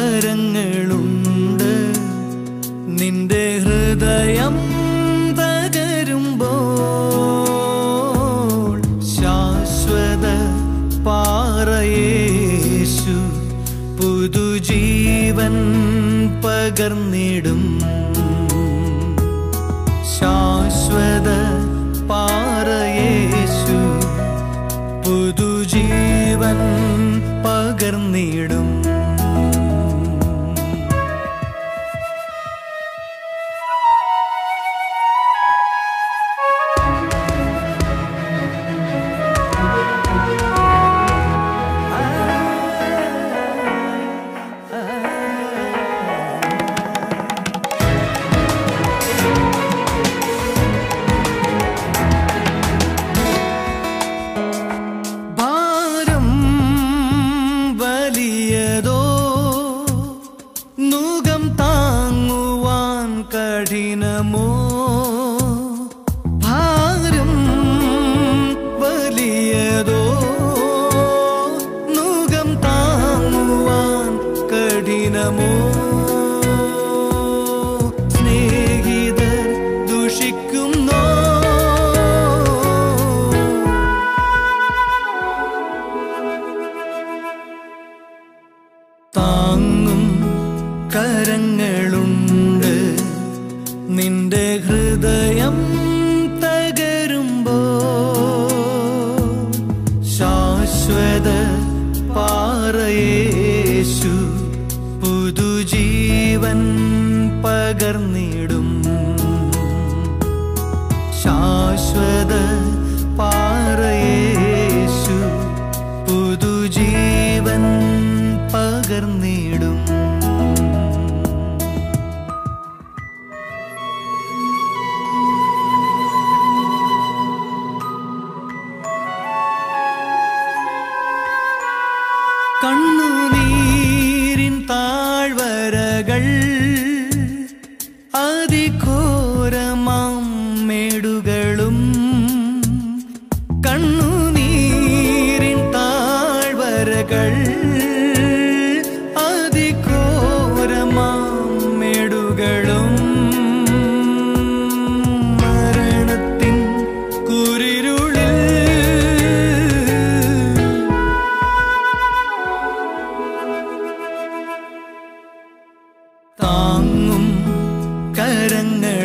കരങ്ങളുണ്ട് നിന്റെ ഹൃദയം തകരുമ്പോൾ ശാശ്വത പാറയേശു പുതുജീവൻ പകർന്നിടും ശാശ്വത പാറയേശു പുതുജീവൻ പകർന്നിടും ഭാരം വലിയതോ നുകം താങ്ങുവാൻ കഠിനമോ ഭാരം വലിയതോ നുകം താങ്ങുവാൻ കഠിനമോ സ്നേഹിതർ ദുഷിക്കുന്നോ താങ്ങും കരങ്ങളുണ്ട് നിന്റെ ഹൃദയം തകരുമ്പോ ശാശ്വത പാറയേശു പുതുജീവൻ പകർന്നിടും ശാശ്വത പാറയേശു പുതുജീവൻ പകർന്നിടും കണ്ണുനീരിൻ താഴ്വരകൾ അതിഘോരമാം മേടുകളും കണ്ണുനീരിൻ താഴ്വരകൾ അതിഘോരമാം മേടുകളും മരണത്തിൻ കുരിരുളിൽ താങ്ങും കരങ്ങളുണ്ട്